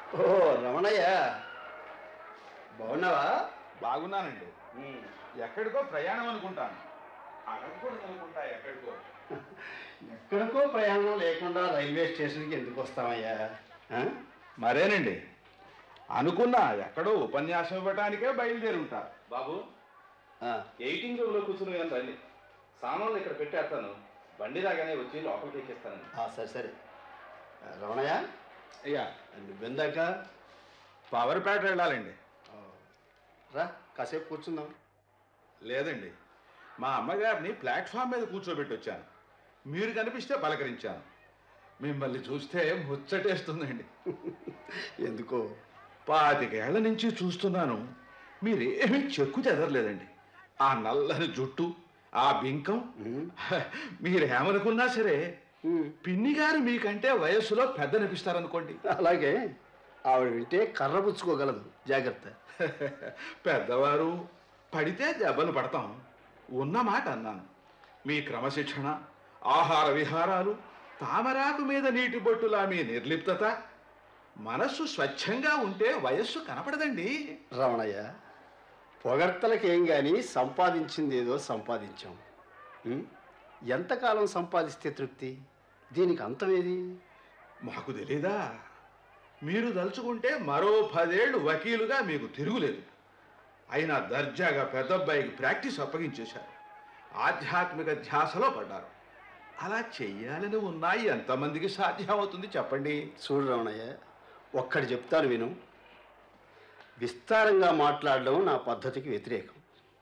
ఓ రమణయ్య బాగున్నావా బాగున్నానండి ఎక్కడికో ప్రయాణం అనుకుంటాను అడగకూడదు అనుకుంటా ఎక్కడికో ఎక్కడికో ప్రయాణం లేకుండా రైల్వే స్టేషన్కి ఎందుకు వస్తామయ్యా ఆ? మరేనండి అనుకున్నా ఎక్కడో ఉపన్యాసం ఇవ్వటానికే బయలుదేరి ఉంటా బాబు ఆ, ఎయిటింగ్ రూమ్లో కూర్చుని కానీ రండి సామాన్లు ఇక్కడ పెట్టేస్తాను బండి రాగానే వచ్చి లోపలికి ఎక్కిస్తాను ఆ, సరే సరే ఆ, రమణయ్య అయ్యా నువ్వెందాక పవర్పేట వెళ్ళాలండి ఆ, రా కాసేపు కూర్చుందాం లేదండి మా అమ్మగారిని ప్లాట్ఫామ్ మీద కూర్చోబెట్టి వచ్చాను మీరు కనిపిస్తే పలకరించాను మిమ్మల్ని చూస్తే ముచ్చటేస్తుందండి ఎందుకో పాతికేళ్ల నుంచి చూస్తున్నాను మీరేమీ చెక్కు చెదరలేదండి ఆ నల్లని జుట్టు ఆ బింకం ఉమ్, మీరేమనుకున్నా సరే ఉమ్, పిన్ని గారు మీకంటే వయస్సులో పెద్దనిపిస్తారనుకోండి అలాగే ఆవిడ వింటే కర్ర పుచ్చుకోగలదు జాగ్రత్త పెద్దవారు పడితే దెబ్బలు పడతాం ఉన్న మాట అన్నాను మీ క్రమశిక్షణ ఆహార విహారాలు తామరాకు మీద నీటి బొట్టులా మీ నిర్లిప్తత మనస్సు స్వచ్ఛంగా ఉంటే వయస్సు కనపడదండి రమణయ్య పొగడ్తలకేం కానీ సంపాదించింది ఏదో సంపాదించాం ఉం? ఎంతకాలం సంపాదిస్తే తృప్తి దీనికి అంతమేది మాకు తెలీదా మీరు దలుచుకుంటే మరో పదేళ్లు వకీలుగా మీకు తిరుగులేదు అయినా దర్జాగా పెద్దబ్బాయికి ప్రాక్టీస్ అప్పగించేశారు ఆధ్యాత్మిక ధ్యాసలో పడ్డారు అలా చెయ్యాలని ఉన్నాయి ఎంతమందికి సాధ్యమవుతుంది చెప్పండి చూడు రమణయ్య ఒక్కటి చెప్తాను విను విస్తారంగా మాట్లాడడం నా పద్ధతికి వ్యతిరేకం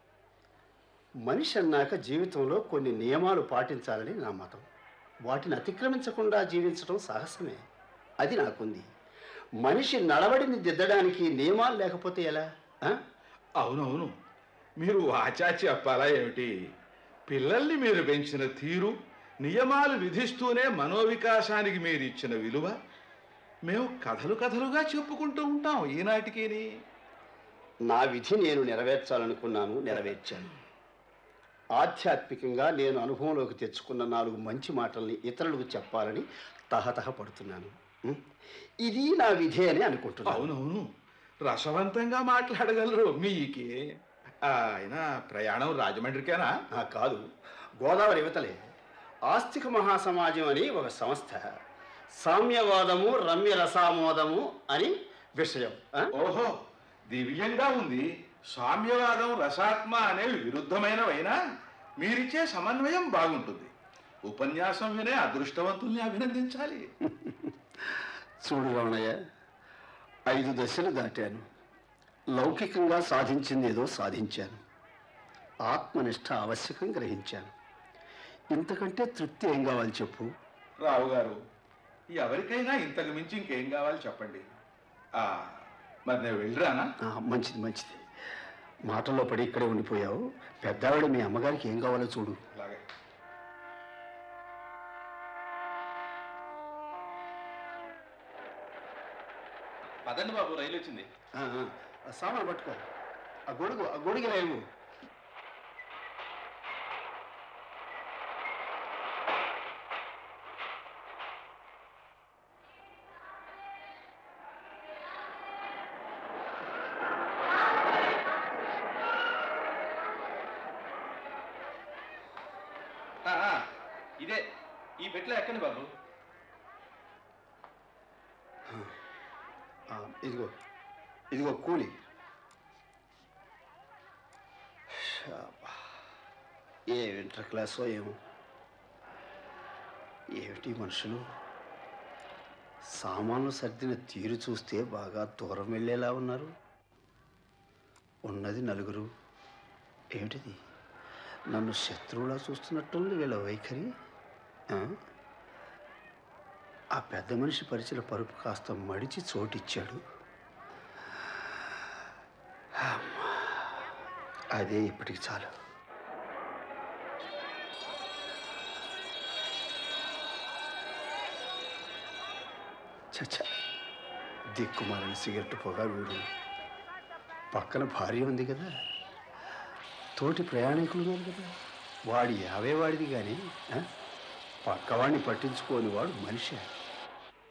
మనిషి అన్నాక జీవితంలో కొన్ని నియమాలు పాటించాలని నా మతం వాటిని అతిక్రమించకుండా జీవించడం సాహసమే అది నాకుంది మనిషి నడవడిని దిద్దడానికి నియమాలు లేకపోతే ఎలా ఆ? అవునవును మీరు వాచా చెప్పాలా ఏమిటి పిల్లల్ని మీరు పెంచిన తీరు నియమాలు విధిస్తూనే మనోవికాసానికి మీరు ఇచ్చిన విలువ మేము కథలు కథలుగా చెప్పుకుంటూ ఉంటాం ఈనాటికిని నా విధి నేను నెరవేర్చాలనుకున్నాను నెరవేర్చాను ఆధ్యాత్మికంగా నేను అనుభవంలోకి తెచ్చుకున్న నాలుగు మంచి మాటల్ని ఇతరులకు చెప్పాలని తహతహ పడుతున్నాను ఉం? ఇది నా విధి అని అనుకుంటున్నాను అవునవును రసవంతంగా మాట్లాడగలరు మీకే ఆ, ఆయన ప్రయాణం రాజమండ్రికేనా ఆ, కాదు గోదావరి యువతలే ఆస్తిక మహాసమాజం అని ఒక సంస్థ సామ్యవాదము రమ్య రసామోదము అని విషయం ఆ? ఓహో దివ్యంగా ఉంది సామ్యవాదం రసాత్మ అనేవి విరుద్ధమైనవైనా మీరిచ్చే సమన్వయం బాగుంటుంది ఉపన్యాసం వినే అదృష్టవంతుల్ని అభినందించాలి చూడు రమణయ్య ఐదు దశలు దాటాను లౌకికంగా సాధించింది ఏదో సాధించాను ఆత్మనిష్ట ఆవశ్యకం గ్రహించాను ఇంతకంటే తృప్తి ఏం కావాలి చెప్పు రావు గారు ఎవరికైనా ఇంతకు మించి ఇంకేం కావాలి చెప్పండి ఆ, మరి నేను వెళ్ళిరానా ఆ, మంచిది మంచిది మాటల్లో పడి ఇక్కడే ఉండిపోయావు పెద్దవాడు మీ అమ్మగారికి ఏం కావాలో చూడు అలాగే పదండి బాబు రైలు వచ్చింది ఆ, ఆ, ఆ సామాను పట్టుకో ఆ గొడుగు ఆ గొడుగు లేవు ఆ, ఆ, ఇదే ఈ పెట్లో ఎక్కండి బాబు ఆ, ఇదిగో ఇదిగో కూలి శాబా. ఏ ఇంటర్ క్లాసో ఏమో ఏమిటి మనుషులు సామాన్లు సర్దిన తీరు చూస్తే బాగా దూరం వెళ్ళేలా ఉన్నారు ఉన్నది నలుగురు ఏమిటిది నన్ను శత్రువులా చూస్తున్నట్టుంది వీళ్ళ వైఖరి ఆ? ఆ పెద్ద మనిషి పరిచయ పరుపు కాస్త మడిచి చోటిచ్చాడు అమ్మా. అదే ఇప్పటికి చాలు చచ్చ దిక్కుమాలని సిగరెట్ పొగ వీడు పక్కన భార్య ఉంది కదా తోటి ప్రయాణికులు ఉన్నారు కదా వాడి యావే వాడిది కానీ ఆ? పక్కవాడిని పట్టించుకోని వాడు మనిషి